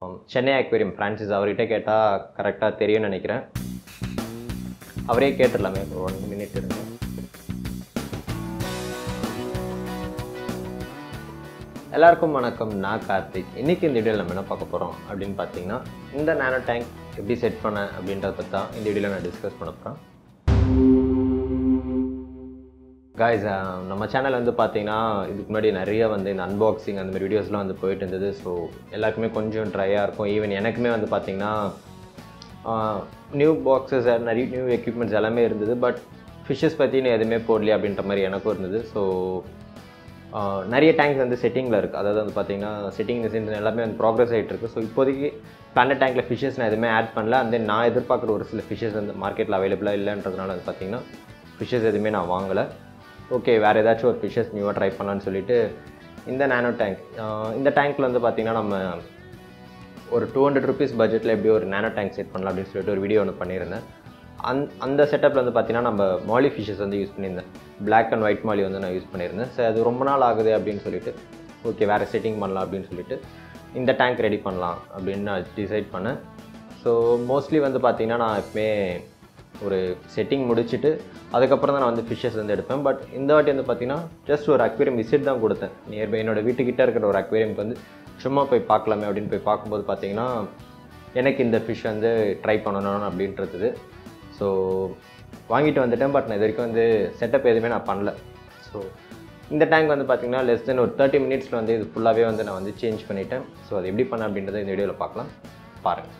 Chennai aquarium Francis அவர்கிட்ட கேட்டால் கரெக்டாக தெரியும்னு நினைக்கிறேன் அவரே கேட்டுடலாமே ஒரு ஒன் மினிட் இருங்க எல்லாருக்கும் வணக்கம் நான் கார்த்திக் இன்னைக்கு இந்த வீடியோவில் நம்ம என்ன பார்க்க போகிறோம் அப்படின்னு பார்த்தீங்கன்னா இந்த நானோ டேங்க் எப்படி செட் பண்ண அப்படின்றத பற்றி தான் இந்த வீடியோவில் நான் டிஸ்கஸ் பண்ண போகிறேன் காய்ஸ் நம்ம சேனல் வந்து பார்த்தீங்கன்னா இதுக்கு முன்னாடி நிறைய வந்து இந்த அன்பாக்சிங் அந்த மாதிரி வீடியோஸ்லாம் வந்து போயிட்டு இருந்தது ஸோ எல்லாருக்குமே கொஞ்சம் ட்ரையாக இருக்கும் ஈவன் எனக்குமே வந்து பார்த்தீங்கன்னா நியூ பாக்ஸஸ் நிறைய நியூ எக்யூப்மெண்ட்ஸ் எல்லாமே இருந்தது பட் ஃபிஷ்ஷஸ் பற்றின எதுவுமே போடலையே அப்படின்ற மாதிரி எனக்கும் இருந்தது ஸோ நிறைய டேங்க்ஸ் வந்து செட்டிங்கில் இருக்குது அதாவது வந்து பார்த்தீங்கன்னா செட்டிங் சென்ஸ் எல்லாமே வந்து ப்ராக்ரஸ் ஆகிட்டு இருக்குது ஸோ இப்போதைக்கு பிளானட் டேங்க்கில் ஃபிஷ்ஷஸ் நான் எதுவுமே ஆட் பண்ணல அந்த நான் எதிர்பார்க்குற ஒரு சில ஃபிஷ்ஷஸ் வந்து மார்க்கெட்டில் அவைலபிளாக இல்லைன்றதுனால வந்து பார்த்தீங்கன்னா ஃபிஷ்ஷஸ் எதுவுமே நான் வாங்கலை ஓகே வேறு ஏதாச்சும் ஒரு ஃபிஷ்ஷஸ் நியூவாக ட்ரை பண்ணலான்னு சொல்லிட்டு இந்த நானோ டேங்க் இந்த டேங்க்கில் வந்து பார்த்திங்கன்னா நம்ம ஒரு டூ ஹண்ட்ரட் ருபீஸ் பட்ஜெட்டில் எப்படி ஒரு நானோ டேங்க் செட் பண்ணலாம் அப்படின்னு சொல்லிட்டு ஒரு வீடியோ ஒன்று பண்ணியிருந்தேன் அந் அந்த செட்டப்பில் வந்து பார்த்தீங்கன்னா நம்ம மாலி ஃபிஷ்ஷஸ் வந்து யூஸ் பண்ணியிருந்தேன் பிளாக் அண்ட் ஒயிட் மாலி வந்து நான் யூஸ் பண்ணியிருந்தேன் ஸோ அது ரொம்ப நாள் ஆகுது அப்படின்னு சொல்லிட்டு ஓகே வேறு செட்டிங் பண்ணலாம் அப்படின்னு சொல்லிட்டு இந்த டேங்க் ரெடி பண்ணலாம் அப்படின்னு நான் டிசைட் பண்ணேன் ஸோ மோஸ்ட்லி வந்து பார்த்திங்கன்னா நான் எப்பவுமே ஒரு செட்டிங் முடிச்சுட்டு அதுக்கப்புறம் தான் நான் வந்து ஃபிஷ்ஷஸ் வந்து எடுப்பேன் பட் இந்த வாட்டி வந்து பார்த்திங்கன்னா ஜஸ்ட் ஒரு அக்வேரியம் விசிட் தான் கொடுத்தேன் நியர்பை என்னோடய வீட்டுக்கிட்ட இருக்கிற ஒரு அக்வேரியம்க்கு வந்து சும்மா போய் பார்க்கலாமே அப்படின்னு போய் பார்க்கும்போது பார்த்திங்கன்னா எனக்கு இந்த ஃபிஷ் வந்து ட்ரை பண்ணணும் அப்படின்றது ஸோ வாங்கிட்டு வந்துட்டேன் பட் நான் இது வரைக்கும் வந்து செட்டப் எதுவுமே நான் பண்ணல ஸோ இந்த டேங்க் வந்து பார்த்திங்கன்னா லெஸ் தென் ஒரு தேர்ட்டி மினிட்ஸில் வந்து இது ஃபுல்லாகவே வந்து நான் வந்து சேஞ்ச் பண்ணிட்டேன் ஸோ அது எப்படி பண்ண அப்படின்றத இந்த வீடியோவில் பார்க்கலாம் பாருங்கள்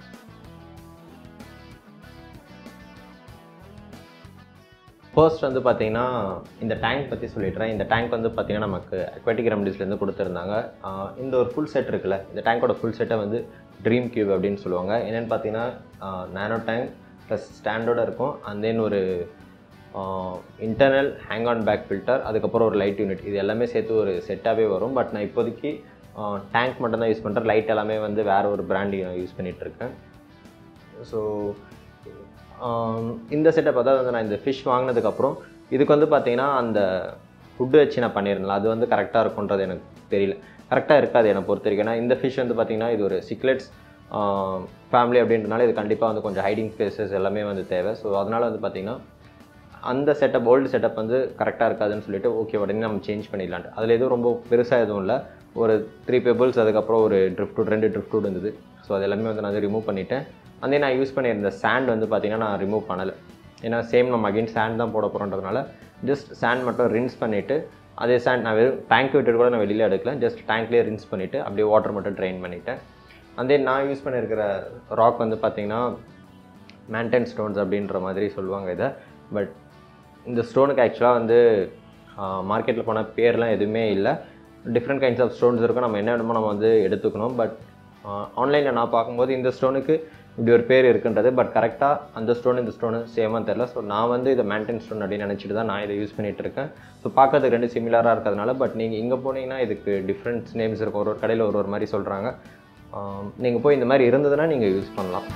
ஃபர்ஸ்ட் வந்து பார்த்தீங்கன்னா இந்த டேங்க் பற்றி சொல்லிடுறேன் இந்த டேங்க் வந்து பார்த்தீங்கன்னா நமக்கு அக்வாட்டிக் ரெமடிஸ்லேருந்து கொடுத்துருந்தாங்க இந்த ஒரு ஃபுல் செட் இருக்குல்ல இந்த டேங்கோட ஃபுல் செட்டை வந்து ட்ரீம் கியூப் அப்படின்னு சொல்லுவாங்க என்னென்னு பார்த்தீங்கன்னா நானோ டேங்க் ப்ளஸ் ஸ்டாண்டோட இருக்கும் அண்ட் தென் ஒரு internal hang on back filter அதுக்கப்புறம் ஒரு லைட் யூனிட் இது எல்லாமே சேர்த்து ஒரு செட்டாகவே வரும் பட் நான் இப்போதைக்கு டேங்க் மட்டும் தான் யூஸ் பண்ணுறேன் லைட் எல்லாமே வந்து வேறு ஒரு பிராண்டு நான் யூஸ் பண்ணிகிட்ருக்கேன் ஸோ இந்த செட்டப் அதாவது வந்து நான் இந்த ஃபிஷ் வாங்கினதுக்கப்புறம் இதுக்கு வந்து பார்த்தீங்கன்னா அந்த ஃபுட்டு வச்சு நான் பண்ணியிருந்தேன் அது வந்து கரெக்டாக இருக்குன்றது எனக்கு தெரியல கரெக்டாக இருக்காது என்னை பொறுத்த வரைக்கும் ஏன்னா இந்த ஃபிஷ் வந்து பார்த்திங்கன்னா இது ஒரு சிக்லெட்ஸ் ஃபேமிலி அப்படின்றனால இது கண்டிப்பாக வந்து கொஞ்சம் ஹைடிங் ஸ்பேசஸ் எல்லாமே வந்து தேவை ஸோ அதனால் வந்து பார்த்திங்கன்னா அந்த செட்டப் ஓல்டு செட்டப் வந்து கரெக்டாக இருக்காதுன்னு சொல்லிட்டு ஓகே உடனே நம்ம சேஞ்ச் பண்ணிடலான்ட்டு அதில் எதுவும் ரொம்ப பெருசாக எதுவும் இல்லை ஒரு த்ரீ பெபிள்ஸ் அதுக்கப்புறம் ஒரு ட்ரிஃப்ட் ரெண்டு ட்ரிஃப்ட் இருந்தது ஸோ அது எல்லாமே வந்து நான் வந்து ரிமூவ் பண்ணிவிட்டேன் அதே நான் யூஸ் பண்ணியிருந்த சாண்ட் வந்து பார்த்திங்கன்னா நான் ரிமூவ் பண்ணலை ஏன்னா சேம் நம்ம அகைன் சாண்ட் தான் போட போகிறோன்றதுனால ஜஸ்ட் சாண்ட் மட்டும் ரின்ஸ் பண்ணிவிட்டு அதே சாண்ட் நான் வெறும் டேங்க் விட்டுட்டு கூட நான் வெளியில் எடுக்கல ஜஸ்ட் டேங்க்லேயே ரின்ஸ் பண்ணிவிட்டு அப்படியே வாட்டர் மட்டும் ட்ரைன் பண்ணிவிட்டேன் அதே நான் யூஸ் பண்ணியிருக்கிற ராக் வந்து பார்த்திங்கன்னா மேண்டன் ஸ்டோன்ஸ் அப்படின்ற மாதிரி சொல்லுவாங்க இதை பட் இந்த ஸ்டோனுக்கு ஆக்சுவலாக வந்து மார்க்கெட்டில் போன பேர்லாம் எதுவுமே இல்லை டிஃப்ரெண்ட் கைண்ட்ஸ் ஆஃப் ஸ்டோன்ஸ் இருக்கும் நம்ம என்ன வேணுமோ நம்ம வந்து எடுத்துக்கணும் பட் ஆன்லைனில் நான் பார்க்கும்போது இந்த ஸ்டோனுக்கு இப்படி ஒரு பேர் இருக்குன்றது பட் கரெக்டாக அந்த ஸ்டோன் இந்த ஸ்டோனு சேமாக தெரில ஸோ நான் வந்து இதை மேண்டன் ஸ்டோன் அப்படின்னு நினச்சிட்டு தான் நான் இதை யூஸ் பண்ணிகிட்டு இருக்கேன் ஸோ பார்க்கறதுக்கு ரெண்டு சிமிலராக இருக்கிறதுனால பட் நீங்கள் இங்கே போனீங்கன்னா இதுக்கு டிஃப்ரெண்ட் நேம்ஸ் இருக்கும் ஒரு ஒரு கடையில் ஒரு ஒரு மாதிரி சொல்கிறாங்க நீங்கள் போய் இந்த மாதிரி இருந்ததுன்னா நீங்கள் யூஸ் பண்ணலாம்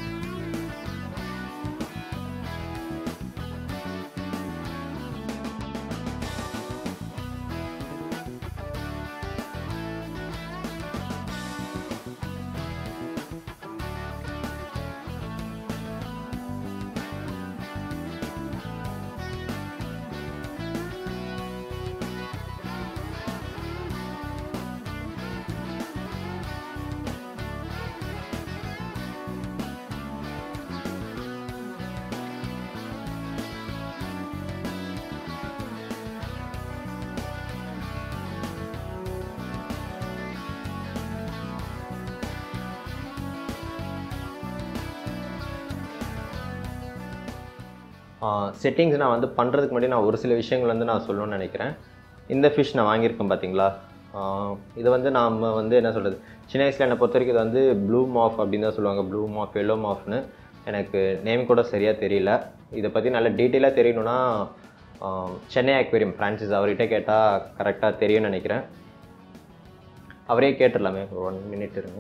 செட்டிங்ஸ் நான் வந்து பண்ணுறதுக்கு முன்னாடி நான் ஒரு சில விஷயங்கள் வந்து நான் சொல்லணும்னு நினைக்கிறேன் இந்த ஃபிஷ் நான் வாங்கியிருக்கேன் பார்த்தீங்களா இது வந்து நாம் வந்து என்ன சொல்கிறது சின்ன வயசில் என்னை பொறுத்த வரைக்கும் இது வந்து ப்ளூ மாஃப் அப்படின்னு தான் சொல்லுவாங்க ப்ளூ மாஃப் எல்லோ மாஃப்னு எனக்கு நேம் கூட சரியாக தெரியல இதை பற்றி நல்ல டீட்டெயிலாக தெரியணும்னா சென்னை அக்வேரியம் ஃப்ரான்சிஸ் அவர்கிட்ட கேட்டால் கரெக்டாக தெரியும்னு நினைக்கிறேன் அவரே கேட்டுடலாமே ஒரு ஒன் மினிட் இருங்க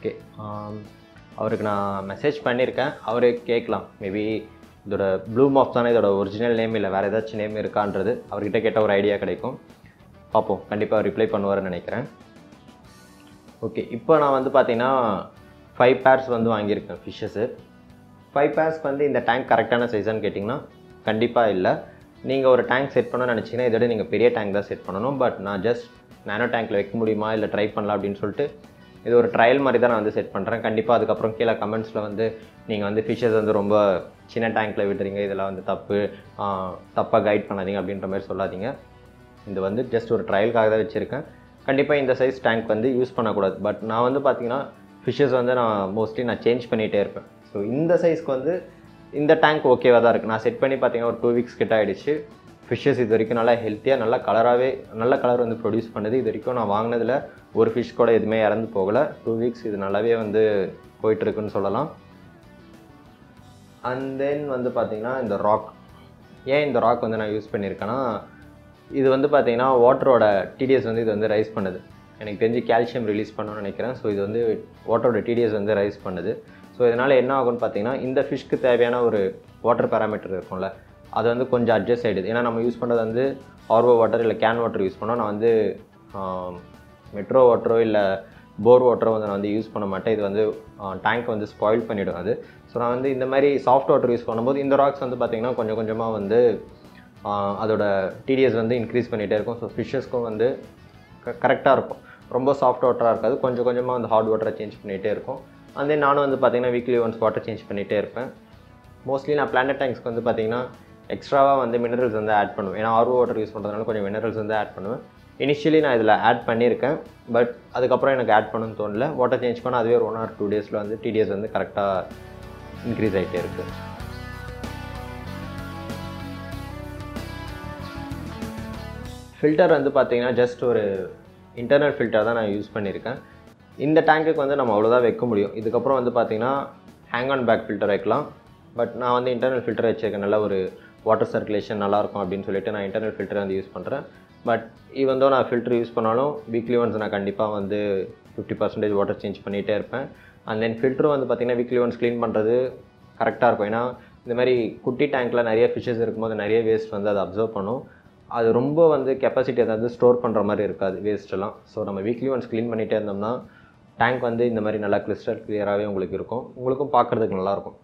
ஓகே அவருக்கு நான் மெசேஜ் பண்ணியிருக்கேன் அவரு கேட்கலாம் மேபி இதோட ப்ளூ மாஃப் தானே இதோட ஒரிஜினல் நேம் இல்லை வேறு ஏதாச்சும் நேம் இருக்கான்றது அவர்கிட்ட கேட்ட ஒரு ஐடியா கிடைக்கும் பார்ப்போம் கண்டிப்பாக ரிப்ளை பண்ணுவார்னு நினைக்கிறேன் ஓகே இப்போ நான் வந்து பார்த்தீங்கன்னா ஃபைவ் பேர்ஸ் வந்து வாங்கியிருக்கேன் ஃபிஷ்ஷஸு ஃபைவ் பேர்ஸ்க்கு வந்து இந்த டேங்க் கரெக்டான சைஸான்னு கேட்டிங்கன்னா கண்டிப்பாக இல்லை நீங்கள் ஒரு டேங்க் செட் பண்ணணும்னு நினச்சிங்கன்னா இதோட நீங்கள் பெரிய டேங்க் தான் செட் பண்ணணும் பட் நான் ஜஸ்ட் நானோ டேங்க்கில் வைக்க முடியுமா இல்லை ட்ரை பண்ணலாம் அப்படின்னு சொல்லிட்டு இது ஒரு ட்ரையல் மாதிரி தான் நான் வந்து செட் பண்ணுறேன் கண்டிப்பாக அதுக்கப்புறம் கீழே கமெண்ட்ஸில் வந்து நீங்கள் வந்து ஃபிஷ்ஷஸ் வந்து ரொம்ப சின்ன டேங்க்கில் விடுறீங்க இதெல்லாம் வந்து தப்பு தப்பாக கைட் பண்ணாதீங்க அப்படின்ற மாதிரி சொல்லாதீங்க இது வந்து ஜஸ்ட் ஒரு ட்ரையலுக்காக தான் வச்சுருக்கேன் கண்டிப்பாக இந்த சைஸ் டேங்க் வந்து யூஸ் பண்ணக்கூடாது பட் நான் வந்து பார்த்தீங்கன்னா ஃபிஷ்ஷஸ் வந்து நான் மோஸ்ட்லி நான் சேஞ்ச் பண்ணிகிட்டே இருப்பேன் ஸோ இந்த சைஸ்க்கு வந்து இந்த டேங்க் ஓகேவாக தான் இருக்குது நான் செட் பண்ணி பார்த்தீங்கன்னா ஒரு டூ வீக்ஸ் கிட்ட ஆகிடுச்சு ஃபிஷ்ஷஸ் இது வரைக்கும் நல்லா ஹெல்த்தியாக நல்ல கலராகவே நல்ல கலர் வந்து ப்ரொடியூஸ் பண்ணுது இது வரைக்கும் நான் வாங்கினதில் ஒரு ஃபிஷ் கூட எதுவுமே இறந்து போகலை டூ வீக்ஸ் இது நல்லாவே வந்து போயிட்டுருக்குன்னு சொல்லலாம் அண்ட் தென் வந்து பார்த்திங்கன்னா இந்த ராக் ஏன் இந்த ராக் வந்து நான் யூஸ் பண்ணியிருக்கேன்னா இது வந்து பார்த்தீங்கன்னா வாட்டரோட டிடிஎஸ் வந்து இது வந்து ரைஸ் பண்ணுது எனக்கு தெரிஞ்சு கால்சியம் ரிலீஸ் பண்ணணும்னு நினைக்கிறேன் ஸோ இது வந்து வாட்டரோட டிடிஎஸ் வந்து ரைஸ் பண்ணுது ஸோ இதனால் என்ன ஆகும்னு பார்த்தீங்கன்னா இந்த ஃபிஷ்க்கு தேவையான ஒரு வாட்டர் பேராமீட்டர் இருக்கும்ல அது வந்து கொஞ்சம் அட்ஜஸ்ட் ஆகிடுது ஏன்னா நம்ம யூஸ் பண்ணுறது வந்து ஆர்வோ வாட்டர் இல்லை கேன் வாட்டர் யூஸ் பண்ணோம் நான் வந்து மெட்ரோ வாட்டரோ இல்லை போர் வாட்டரோ வந்து நான் வந்து யூஸ் பண்ண மாட்டேன் இது வந்து டேங்க் வந்து ஸ்பாயில் பண்ணிவிடும் அது ஸோ நான் வந்து இந்த மாதிரி சாஃப்ட் வாட்டர் யூஸ் பண்ணும்போது இந்த ராக்ஸ் வந்து பார்த்திங்கன்னா கொஞ்சம் கொஞ்சமாக வந்து அதோட டிடிஎஸ் வந்து இன்க்ரீஸ் பண்ணிகிட்டே இருக்கும் ஸோ ஃபிஷ்ஷஸ்க்கும் வந்து க கரெக்டாக இருக்கும் ரொம்ப சாஃப்ட் வாட்டராக இருக்காது கொஞ்சம் கொஞ்சமாக வந்து ஹார்ட் வாட்டரை சேஞ்ச் பண்ணிகிட்டே இருக்கும் அண்ட் தென் நானும் வந்து பார்த்திங்கன்னா வீக்லி ஒன்ஸ் வாட்டர் சேஞ்ச் பண்ணிகிட்டே இருப்பேன் மோஸ்ட்லி நான் பிளானட் டேங்க்ஸ்க்கு வந்து பார்த்திங்கன்னா எக்ஸ்ட்ராவாக வந்து மினரல்ஸ் வந்து ஆட் பண்ணுவேன் ஏன்னா ஆர்வோ வாட்டர் யூஸ் பண்ணுறதுனால கொஞ்சம் மினரல்ஸ் வந்து ஆட் பண்ணுவேன் இனிஷியலி நான் இதில் ஆட் பண்ணியிருக்கேன் பட் அதுக்கப்புறம் எனக்கு ஆட் பண்ணணும்னு தோணல வாட்டர் சேஞ்ச் பண்ணால் அதுவே ஒரு ஒன் ஆர் டூ டேஸில் வந்து டிடிஎஸ் வந்து கரெக்டாக இன்க்ரீஸ் ஆகிட்டே இருக்குது ஃபில்டர் வந்து பார்த்தீங்கன்னா ஜஸ்ட் ஒரு இன்டர்னல் ஃபில்டர் தான் நான் யூஸ் பண்ணியிருக்கேன் இந்த டேங்க்குக்கு வந்து நம்ம அவ்வளோதான் வைக்க முடியும் இதுக்கப்புறம் வந்து பார்த்தீங்கன்னா ஹேங் ஆன் பேக் ஃபில்டர் வைக்கலாம் பட் நான் வந்து இன்டர்னல் ஃபில்டர் வச்சுருக்கேன் நல்ல ஒரு வாட்டர் சர்க்குலேஷன் நல்லாயிருக்கும் அப்படின்னு சொல்லிட்டு நான் இன்டர்னல் ஃபில்டர் வந்து யூஸ் பண்ணுறேன் பட் ஈவன் தோ நான் ஃபில்டர் யூஸ் பண்ணாலும் வீக்லி ஒன்ஸ் நான் கண்டிப்பாக வந்து ஃபிஃப்டி பர்சன்டேஜ் வாட்டர் சேஞ்ச் பண்ணிகிட்டே இருப்பேன் அண்ட் தென் ஃபில்டரும் வந்து பார்த்திங்கன்னா வீக்லி ஒன்ஸ் க்ளீன் பண்ணுறது கரெக்டாக இருக்கும் ஏன்னா இந்த மாதிரி குட்டி டேங்க்கில் நிறைய ஃபிஷ்ஷஸ் இருக்கும்போது நிறைய வேஸ்ட் வந்து அதை அப்சர்வ் பண்ணும் அது ரொம்ப வந்து கெப்பாசிட்டி அதாவது ஸ்டோர் பண்ணுற மாதிரி இருக்காது வேஸ்ட்டெல்லாம் ஸோ நம்ம வீக்லி ஒன்ஸ் க்ளீன் பண்ணிகிட்டே இருந்தோம்னா டேங்க் வந்து இந்த மாதிரி நல்லா கிறிஸ்டல் கிளியராகவே உங்களுக்கு இருக்கும் உங்களுக்கும் பார்க்குறதுக்கு நல்லாயிருக்கும்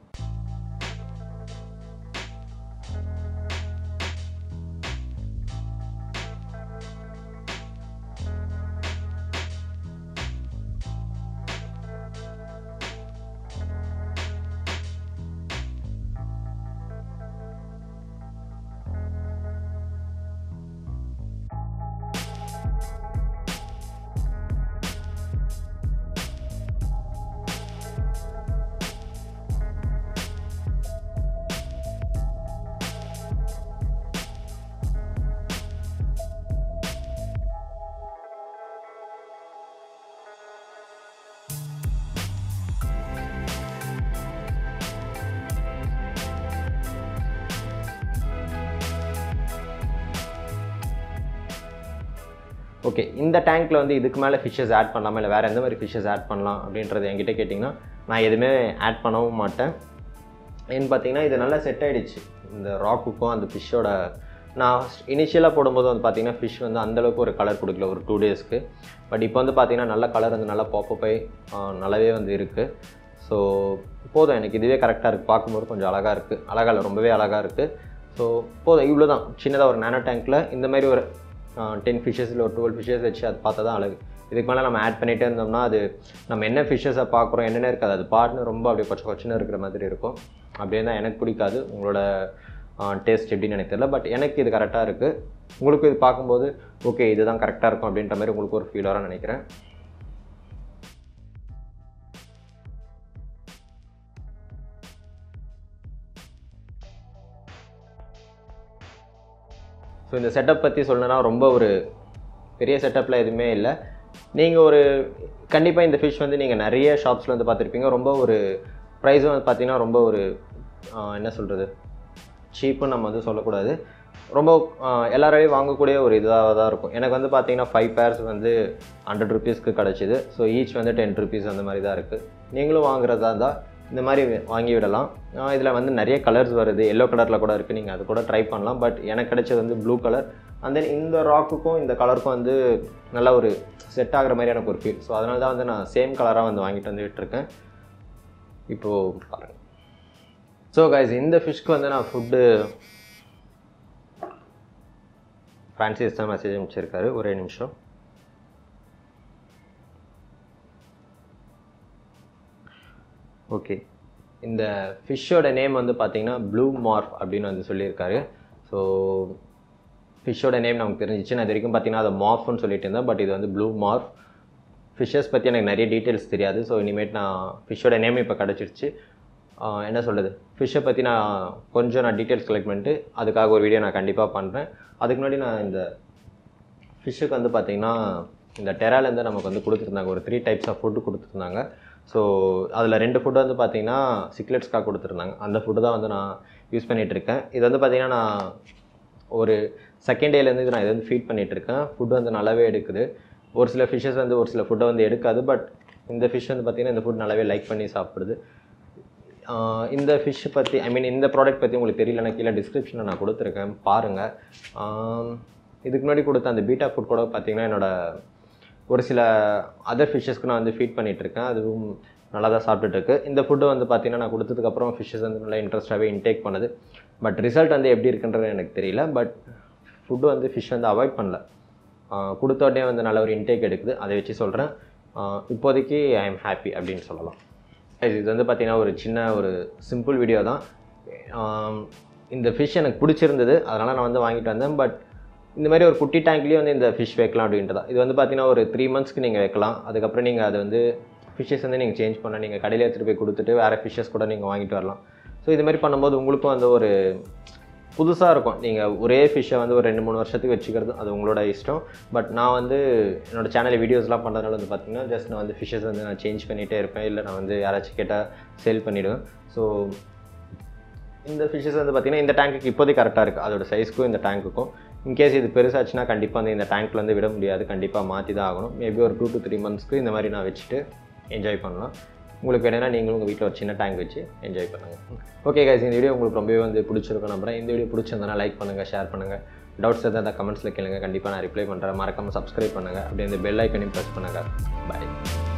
ஓகே இந்த டேங்க்கில் வந்து இதுக்கு மேலே ஃபிஷ்ஷஸ் ஆட் பண்ணலாமா இல்லை வேறு எந்த மாதிரி ஃபிஷ்ஷஸ் ஆட் பண்ணலாம் அப்படின்றது என்கிட்ட கேட்டிங்கன்னா நான் எதுவுமே ஆட் பண்ணவும் மாட்டேன் ஏன்னு பார்த்தீங்கன்னா இது நல்லா செட் ஆகிடுச்சு இந்த ராக்குக்கும் அந்த ஃபிஷ்ஷோட நான் இனிஷியலாக போடும்போது வந்து பார்த்தீங்கன்னா ஃபிஷ் வந்து அந்தளவுக்கு ஒரு கலர் கொடுக்கல ஒரு டூ டேஸ்க்கு பட் இப்போ வந்து பார்த்தீங்கன்னா நல்ல கலர் வந்து நல்லா பாப்பப் ஆகி நல்லாவே வந்து இருக்குது ஸோ போதும் எனக்கு இதுவே கரெக்டாக இருக்குது பார்க்கும்போது கொஞ்சம் அழகாக இருக்குது அழகாக இல்லை ரொம்பவே அழகாக இருக்குது ஸோ போதும் இவ்வளோ தான் சின்னதாக ஒரு நேனோ டேங்க்கில் இந்த மாதிரி ஒரு டென் ஃபிஷ்ஷஸ் இல்லை ஒரு டுவெல் ஃபிஷ்ஷஸ் வச்சு அது பார்த்தா தான் அழகு இதுக்கு மேலே நம்ம ஆட் பண்ணிகிட்டே இருந்தோம்னா அது நம்ம என்ன ஃபிஷ்ஷஸை பார்க்குறோம் என்னென்ன இருக்காது அது பாட்னு ரொம்ப அப்படியே கொச்ச கொச்சன்னு இருக்கிற மாதிரி இருக்கும் அப்படியே தான் எனக்கு பிடிக்காது உங்களோட டேஸ்ட் எப்படின்னு எனக்கு தெரியல பட் எனக்கு இது கரெக்டாக இருக்குது உங்களுக்கு இது பார்க்கும்போது ஓகே இதுதான் கரெக்டாக இருக்கும் அப்படின்ற மாதிரி உங்களுக்கு ஒரு ஃபீல் வர நினைக்கிறேன் ஸோ இந்த செட்டப் பற்றி சொல்லணும்னா ரொம்ப ஒரு பெரிய செட்டப்பில் எதுவுமே இல்லை நீங்கள் ஒரு கண்டிப்பாக இந்த ஃபிஷ் வந்து நீங்கள் நிறைய ஷாப்ஸில் வந்து பார்த்துருப்பீங்க ரொம்ப ஒரு ப்ரைஸும் வந்து பார்த்தீங்கன்னா ரொம்ப ஒரு ஆஹ், என்ன சொல்கிறது சீப்புன்னு நம்ம வந்து சொல்லக்கூடாது ரொம்ப எல்லாராலையும் வாங்கக்கூடிய ஒரு இதாக தான் இருக்கும் எனக்கு வந்து பார்த்தீங்கன்னா ஃபைவ் பேர்ஸ் வந்து ஹண்ட்ரட் ருபீஸ்க்கு கிடச்சிது ஸோ ஈச் வந்து டென் ருபீஸ் அந்த மாதிரி தான் இருக்குது நீங்களும் வாங்குறதா இருந்தால் இந்த மாதிரி வாங்கி விடலாம் இதில் வந்து நிறைய கலர்ஸ் வருது எல்லோ கலரில் கூட இருக்குது நீங்கள் அது கூட ட்ரை பண்ணலாம் பட் எனக்கு கிடைச்சது வந்து ப்ளூ கலர் அண்ட் தென் இந்த ராக்குக்கும் இந்த கலருக்கும் வந்து நல்ல ஒரு செட் ஆகிற மாதிரி எனக்கு ஒரு ஃபீல் ஸோ அதனால தான் வந்து நான் சேம் கலராக வந்து வாங்கிட்டு வந்து விட்டுருக்கேன் இப்போது பாருங்கள் ஸோ கைஸ் இந்த ஃபிஷ்க்கு வந்து நான் ஃபுட்டு ஃப்ரான்சிஸ் தான் மெசேஜ் அனுப்பிச்சிருக்காரு ஒரே நிமிஷம் ஓகே இந்த ஃபிஷ்ஷோட நேம் வந்து பார்த்தீங்கன்னா ப்ளூ மார்ஃப் அப்படின்னு வந்து சொல்லியிருக்காரு ஸோ ஃபிஷ்ஷோட நேம் நமக்கு தெரிஞ்சிச்சு நான் இது வரைக்கும் பார்த்தீங்கன்னா அதை மார்ஃப்னு சொல்லிட்டு இருந்தேன் பட் இது வந்து ப்ளூ மார்ஃப் ஃபிஷ்ஷஸ் பற்றி எனக்கு நிறைய டீட்டெயில்ஸ் தெரியாது ஸோ இனிமேட் நான் ஃபிஷ்ஷோட நேம் இப்போ கிடச்சிருச்சு ஆஹ் என்ன சொல்கிறது ஃபிஷ்ஷை பற்றி நான் கொஞ்சம் நான் டீட்டெயில்ஸ் கலெக்ட் பண்ணிட்டு அதுக்காக ஒரு வீடியோ நான் கண்டிப்பாக பண்ணுறேன் அதுக்கு முன்னாடி நான் இந்த ஃபிஷ்ஷுக்கு வந்து பார்த்திங்கன்னா இந்த டெராலேருந்து நமக்கு வந்து கொடுத்துருந்தாங்க ஒரு த்ரீ டைப்ஸ் ஆஃப் ஃபுட்டு கொடுத்துருந்தாங்க ஸோ அதில் ரெண்டு ஃபுட்டு வந்து பார்த்திங்கன்னா சிக்லெட்ஸ்க்காக கொடுத்துருந்தாங்க அந்த ஃபுட்டு தான் வந்து நான் யூஸ் பண்ணிகிட்டு இருக்கேன் இது வந்து பார்த்திங்கன்னா நான் ஒரு செகண்ட் டேலேருந்து இது நான் இது வந்து ஃபீட் பண்ணிகிட்ருக்கேன் ஃபுட் வந்து நல்லாவே எடுக்குது ஒரு சில ஃபிஷ்ஷஸ் வந்து ஒரு சில ஃபுட்டை வந்து எடுக்காது பட் இந்த ஃபிஷ் வந்து பார்த்திங்கன்னா இந்த ஃபுட் நல்லாவே லைக் பண்ணி சாப்பிடுது ஆஹ் இந்த ஃபிஷ் பற்றி ஐ மீன் இந்த ப்ராடக்ட் பற்றி உங்களுக்கு தெரியலன்னா கீழே டிஸ்கிரிப்ஷனில் நான் கொடுத்துருக்கேன் பாருங்கள் ஆம், இதுக்கு முன்னாடி கொடுத்த அந்த பீட்டா ஃபுட் கூட பார்த்தீங்கன்னா என்னோட ஒரு சில அதர் ஃபிஷ்ஷஸ்க்கு நான் வந்து ஃபீட் பண்ணிகிட்ருக்கேன் அதுவும் நல்லா தான் சாப்பிட்டுட்ருக்கு இந்த ஃபுட்டு வந்து பார்த்தீங்கன்னா நான் கொடுத்ததுக்கப்புறம் ஃபிஷ்ஷஸ் வந்து நல்லா இன்ட்ரெஸ்ட்டாகவே இன்டேக் பண்ணுது பட் ரிசல்ட் வந்து எப்படி இருக்குன்றது எனக்கு தெரியல பட் ஃபுட்டு வந்து ஃபிஷ் வந்து அவாய்ட் பண்ணல ஆஹ் கொடுத்த உடனே வந்து நல்ல ஒரு இன்டேக் எடுக்குது அதை வச்சு சொல்கிறேன் இப்போதைக்கு ஐ எம் ஹாப்பி அப்படின்னு சொல்லலாம் Guys, இது வந்து பார்த்தீங்கன்னா ஒரு சின்ன ஒரு சிம்பிள் வீடியோ தான் ஆம், இந்த ஃபிஷ் எனக்கு பிடிச்சிருந்தது அதனால் நான் வந்து வாங்கிட்டு வந்தேன் பட் இந்த மாதிரி ஒரு குட்டி டேங்க்லேயே வந்து இந்த ஃபிஷ் வைக்கலாம் அப்படின்ட்டு தான் இது வந்து பார்த்தீங்கன்னா ஒரு த்ரீ மந்த்ஸ்க்கு நீங்கள் வைக்கலாம் அதுக்கப்புறம் நீங்கள் அதை வந்து ஃபிஷ்ஷஸ் வந்து நீங்கள் சேஞ்ச் பண்ண நீங்கள் கடையில் எடுத்துகிட்டு போய் கொடுத்துட்டு வேறு ஃபிஷ்ஷஸ் கூட நீங்கள் வாங்கிட்டு வரலாம் ஸோ இது மாதிரி பண்ணும்போது உங்களுக்கும் வந்து ஒரு புதுசாக இருக்கும் நீங்கள் ஒரே ஃபிஷ்ஷை வந்து ஒரு ரெண்டு மூணு வருஷத்துக்கு வச்சுக்கிறது அது உங்களோட இஷ்டம் பட் நான் வந்து என்னோட சேனல் வீடியோஸ்லாம் பண்ணுறதுனால வந்து பார்த்தீங்கன்னா ஜஸ்ட் நான் வந்து ஃபிஷ்ஷஸ் வந்து நான் சேஞ்ச் பண்ணிகிட்டே இருப்பேன் இல்லை நான் வந்து யாராச்சும் கேட்டால் சேல் பண்ணிவிடுவேன் ஸோ இந்த ஃபிஷ்ஷஸ் வந்து பார்த்திங்கன்னா இந்த டேங்க்குக்கு இப்போதைக்கு கரெக்டாக இருக்குது அதோட சைஸ்க்கும் இந்த டேங்க்குக்கும் இன்கேஸ் இது பெருசாச்சுன்னா கண்டிப்பாக வந்து இந்த டேங்க்ல வந்து விட முடியாது கண்டிப்பாக மாற்றி தான் ஆகணும் மேபி ஒரு டூ டு த்ரீ மந்த்ஸ்க்கு இந்த மாதிரி நான் வச்சுட்டு என்ஜாய் பண்ணலாம் உங்களுக்கு வேணும்னா நீங்களும் உங்கள் வீட்டில் ஒரு சின்ன டேங்க் வச்சு என்ஜாய் பண்ணுங்கள் ஓகே guys இந்த வீடியோ உங்களுக்கு ரொம்பவே வந்து பிடிச்சிருக்கும் நம்புறேன் இந்த வீடியோ பிடிச்சிருந்தனா லைக் பண்ணுங்கள் ஷேர் பண்ணுங்கள் டவுட்ஸ் எதாவது கமெண்ட்ஸில் கேளுங்க கண்டிப்பாக நான் ரிப்ளை பண்ணுறேன் மறக்காமல் சப்ஸ்கிரைப் பண்ணுங்கள் அப்படியே இந்த பெல் ஐக்கனையும் ப்ரெஸ் பண்ணுங்கள் பாய்